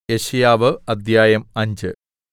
യെശയ്യാവ് അദ്ധ്യായം അഞ്ച്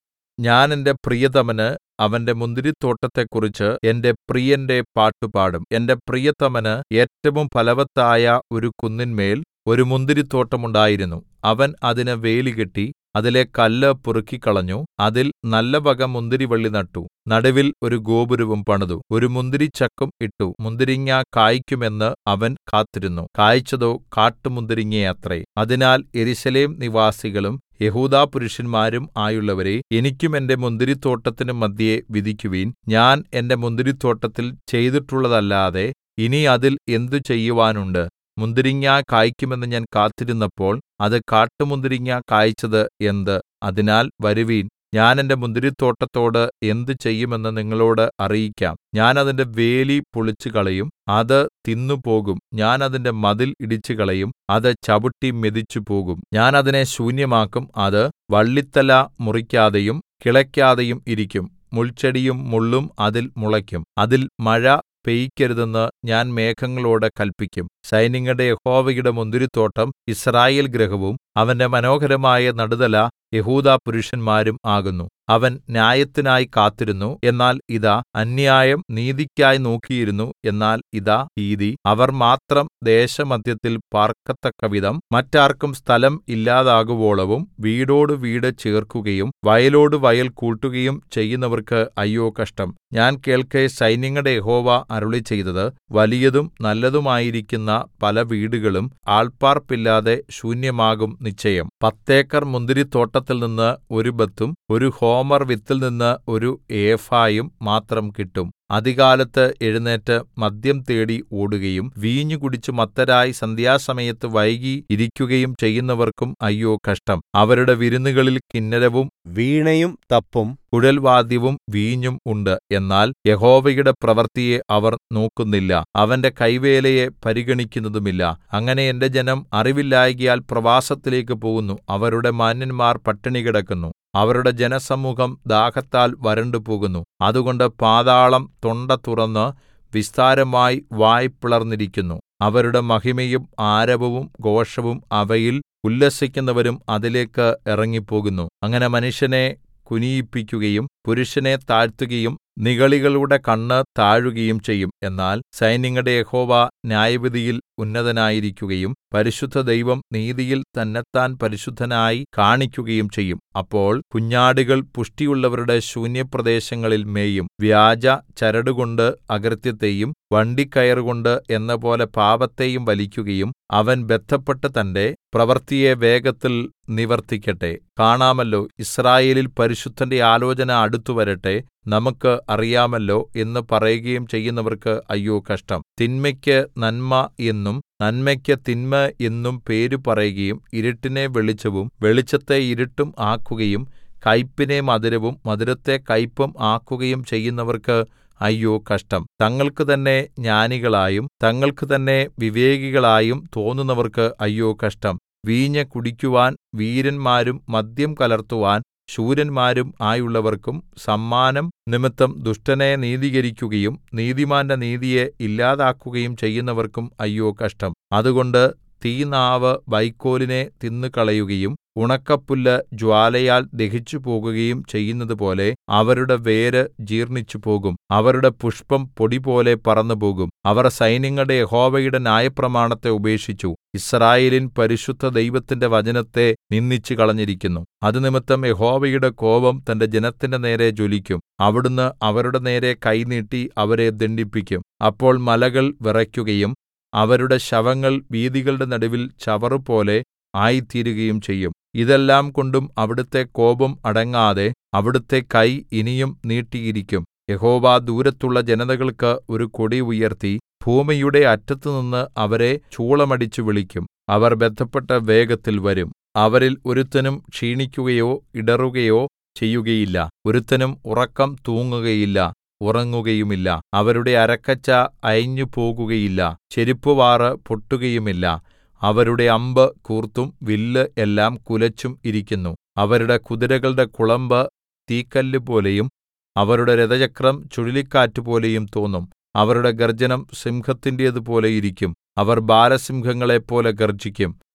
ഞാൻ എന്റെ പ്രിയതമന് അവന്റെ മുന്തിരിത്തോട്ടത്തെക്കുറിച്ച് എന്റെ പ്രിയന്റെ പാട്ടുപാടും എന്റെ പ്രിയതമന് ഏറ്റവും ഫലവത്തായ ഒരു കുന്നിന്മേൽ ഒരു മുന്തിരിത്തോട്ടം ഉണ്ടായിരുന്നു അവൻ അതിന് വേലികെട്ടി അതിലെ കല്ല് പെറുക്കിക്കളഞ്ഞു അതിൽ നല്ലവക മുന്തിരിവള്ളി നട്ടു നടുവിൽ ഒരു ഗോപുരവും പണിതു ഒരു മുന്തിരിച്ചക്കും ഇട്ടു മുന്തിരിങ്ങ കായ്ക്കുമെന്ന് അവൻ കാത്തിരുന്നു കായ്ച്ചതോ കാട്ടുമുന്തിരിങ്ങയത്രേ അതിനാൽ യെരൂശലേം നിവാസികളും യെഹൂദാപുരുഷന്മാരും ആയുള്ളവരേ എനിക്കും എന്റെ മുന്തിരിത്തോട്ടത്തിനും മദ്ധ്യേ വിധിക്കുവിൻ ഞാൻ എന്റെ മുന്തിരിത്തോട്ടത്തിൽ ചെയ്തിട്ടുള്ളതല്ലാതെ ഇനി അതിൽ എന്ത് ചെയ്യുവാനുണ്ട് മുന്തിരിങ്ങ കായ്ക്കുമെന്ന് ഞാൻ കാത്തിരുന്നപ്പോൾ അത് കാട്ടുമുന്തിരിങ്ങ കായ്ച്ചത് എന്ത് അതിനാൽ വരുവിൻ ഞാൻ എന്റെ മുന്തിരിത്തോട്ടത്തോട് എന്ത് ചെയ്യുമെന്ന് നിങ്ങളോട് അറിയിക്കാം ഞാൻ അതിന്റെ വേലി പൊളിച്ചുകളയും അത് തിന്നുപോകും ഞാൻ അതിന്റെ മതിൽ ഇടിച്ചുകളയും അത് ചവിട്ടി മെതിച്ചുപോകും ഞാൻ അതിനെ ശൂന്യമാക്കും അത് വള്ളിത്തല മുറിക്കാതെയും കിളയ്ക്കാതെയും ഇരിക്കും മുൾച്ചെടിയും മുള്ളും അതിൽ മുളയ്ക്കും അതിൽ മഴ പെയ്യിക്കരുതെന്ന് ഞാൻ മേഘങ്ങളോട് കല്പിക്കും സൈന്യങ്ങളുടെ യഹോവയുടെ മുന്തിരിത്തോട്ടം യിസ്രായേൽ ഗൃഹവും അവന്റെ മനോഹരമായ നടുതല യെഹൂദാപുരുഷന്മാരും ആകുന്നു അവൻ ന്യായത്തിനായി കാത്തിരുന്നു എന്നാൽ ഇതാ അന്യായം നീതിക്കായി നോക്കിയിരുന്നു എന്നാൽ ഇതാ ഭീതി അവർ മാത്രം ദേശമദ്ധ്യത്തിൽ പാർക്കത്തക്കവിധം മറ്റാർക്കും സ്ഥലം ഇല്ലാതാകുവോളവും വീടോട് വീട് ചേർക്കുകയും വയലോട് വയൽ കൂട്ടുകയും ചെയ്യുന്നവർക്ക് അയ്യോ കഷ്ടം ഞാൻ കേൾക്കെ സൈന്യങ്ങളുടെ യഹോവ അരുളിച്ചെയ്തത് വലിയതും നല്ലതുമായിരിക്കുന്ന പല വീടുകളും ആൾപ്പാർപ്പില്ലാതെ ശൂന്യമാകും നിശ്ചയം പത്തേക്കർ മുന്തിരിത്തോട്ടത്തിൽ നിന്ന് ഒരു ബത്തും ഒരു ഹോമർ വിത്തിൽ നിന്ന് ഒരു ഏഫായും മാത്രം കിട്ടും അതികാലത്ത് എഴുന്നേറ്റ് മദ്യം തേടി ഓടുകയും വീഞ്ഞു കുടിച്ച് മത്തരായി സന്ധ്യാസമയത്ത് വൈകി ഇരിക്കുകയും ചെയ്യുന്നവർക്കും അയ്യോ കഷ്ടം അവരുടെ വിരുന്നുകളിൽ കിന്നരവും വീണയും തപ്പും കുഴൽവാദ്യവും വീഞ്ഞും ഉണ്ട് എന്നാൽ യഹോവയുടെ പ്രവൃത്തിയെ അവർ നോക്കുന്നില്ല അവന്റെ കൈവേലയെ പരിഗണിക്കുന്നതുമില്ല അങ്ങനെ എന്റെ ജനം അറിവില്ലായ്കയാൽ പ്രവാസത്തിലേക്ക് പോകുന്നു അവരുടെ മാന്യന്മാർ പട്ടിണി കിടക്കുന്നു അവരുടെ ജനസമൂഹം ദാഹത്താൽ വരണ്ടുപോകുന്നു അതുകൊണ്ട് പാതാളം തൊണ്ട തുറന്ന് വിസ്താരമായി വായ് പിളർന്നിരിക്കുന്നു അവരുടെ മഹിമയും ആരവവും ഘോഷവും അവയിൽ ഉല്ലസിക്കുന്നവരും അതിലേക്ക് ഇറങ്ങിപ്പോകുന്നു അങ്ങനെ മനുഷ്യനെ കുനിയിപ്പിക്കുകയും പുരുഷനെ താഴ്ത്തുകയും നിഗളികളുടെ കണ്ണ് താഴുകയും ചെയ്യും എന്നാൽ സൈന്യങ്ങളുടെ യഹോവ ന്യായവിധിയിൽ ഉന്നതനായിരിക്കുകയും പരിശുദ്ധ ദൈവം നീതിയിൽ തന്നെത്താൻ പരിശുദ്ധനായി കാണിക്കുകയും ചെയ്യും അപ്പോൾ കുഞ്ഞാടുകൾ പുഷ്ടിയുള്ളവരുടെ ശൂന്യപ്രദേശങ്ങളിൽ മേയും വ്യാജ ചരടുകൊണ്ട് അകൃത്യത്തെയും വണ്ടിക്കയറുകൊണ്ട് എന്നപോലെ പാപത്തെയും വലിക്കുകയും അവൻ ബദ്ധപ്പെട്ട് തന്റെ പ്രവൃത്തിയെ വേഗത്തിൽ നിവർത്തിക്കട്ടെ കാണാമല്ലോ ഇസ്രായേലിൽ പരിശുദ്ധന്റെ ആലോചന അടുത്തുവരട്ടെ നമുക്ക് അറിയാമല്ലോ എന്ന് പറയുകയും ചെയ്യുന്നവർക്ക് അയ്യോ കഷ്ടം തിന്മയ്ക്ക് നന്മ എന്നും നന്മയ്ക്ക് തിന്മ എന്നും പേര് പറയുകയും ഇരുട്ടിനെ വെളിച്ചവും വെളിച്ചത്തെ ഇരുട്ടും ആക്കുകയും കയ്പിനെ മധുരവും മധുരത്തെ കയ്പും ആക്കുകയും ചെയ്യുന്നവർക്ക് അയ്യോ കഷ്ടം തങ്ങൾക്ക് തന്നെ ജ്ഞാനികളായും തങ്ങൾക്ക് തന്നെ വിവേകികളായും തോന്നുന്നവർക്ക് അയ്യോ കഷ്ടം വീഞ്ഞ് കുടിക്കുവാൻ വീരന്മാരും മദ്യം കലർത്തുവാൻ ശൂരന്മാരും ആയുള്ളവർക്കും സമ്മാനം നിമിത്തം ദുഷ്ടനെ നീതീകരിക്കുകയും നീതിമാന്റെ നീതിയെ ഇല്ലാതാക്കുകയും ചെയ്യുന്നവർക്കും അയ്യോ കഷ്ടം അതുകൊണ്ട് തീനാവ് വൈക്കോലിനെ തിന്നുകളയുകയും ഉണക്കപ്പുല്ല് ജ്വാലയാൽ ദഹിച്ചുപോകുകയും ചെയ്യുന്നതുപോലെ അവരുടെ വേര് ജീർണിച്ചുപോകും അവരുടെ പുഷ്പം പൊടിപോലെ പറന്നുപോകും അവർ സൈന്യങ്ങളുടെ യഹോവയുടെ ന്യായപ്രമാണത്തെ ഉപേക്ഷിച്ചു ഇസ്രായേലിൻ പരിശുദ്ധ ദൈവത്തിന്റെ വചനത്തെ നിന്ദിച്ചു കളഞ്ഞിരിക്കുന്നു അതുനിമിത്തം യഹോവയുടെ കോപം തന്റെ ജനത്തിന്റെ നേരെ ജ്വലിക്കും അവിടുന്ന് അവരുടെ നേരെ കൈനീട്ടി അവരെ ദണ്ഡിപ്പിക്കും അപ്പോൾ മലകൾ വിറയ്ക്കുകയും അവരുടെ ശവങ്ങൾ വീഥികളുടെ നടുവിൽ ചവറുപോലെ ആയിത്തീരുകയും ചെയ്യും ഇതെല്ലാം കൊണ്ടും അവിടുത്തെ കോപം അടങ്ങാതെ അവിടുത്തെ കൈ ഇനിയും നീട്ടിയിരിക്കും യഹോവ ദൂരത്തുള്ള ജനതകൾക്ക് ഒരു കൊടി ഉയർത്തി ഭൂമിയുടെ അറ്റത്തുനിന്ന് അവരെ ചൂളമടിച്ചു വിളിക്കും അവർ ബദ്ധപ്പെട്ട് വേഗത്തിൽ വരും അവരിൽ ഒരുത്തനും ക്ഷീണിക്കുകയോ ഇടറുകയോ ചെയ്യുകയില്ല ഒരുത്തനും ഉറക്കം തൂങ്ങുകയില്ല ഉറങ്ങുകയുമില്ല അവരുടെ അരക്കച്ച അയഞ്ഞു പോകുകയില്ല ചെരിപ്പുവാറ് പൊട്ടുകയുമില്ല അവരുടെ അമ്പ് കൂർത്തും വില്ല് എല്ലാം കുലച്ചും ഇരിക്കുന്നു അവരുടെ കുതിരകളുടെ കുളമ്പ് തീക്കല്ലുപോലെയും അവരുടെ രഥചക്രം ചുഴലിക്കാറ്റുപോലെയും തോന്നും അവരുടെ ഗർജ്ജനം സിംഹത്തിന്റേതുപോലെ ഇരിക്കും അവർ ബാലസിംഹങ്ങളെപ്പോലെ ഗർജ്ജിക്കും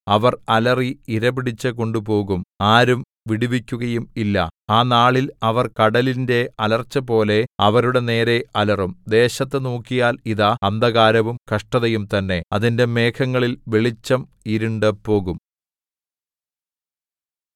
അവർ അലറി ഇരപിടിച്ചു കൊണ്ടുപോകും ആരും വിടുവിക്കുകയും ഇല്ല ആ നാളിൽ അവർ കടലിന്റെ അലർച്ചപോലെ അവരുടെ നേരെ അലറും ദേശത്ത് നോക്കിയാൽ ഇതാ അന്ധകാരവും കഷ്ടതയും തന്നെ അതിന്റെ മേഘങ്ങളിൽ വെളിച്ചം ഇരുണ്ടുപോകും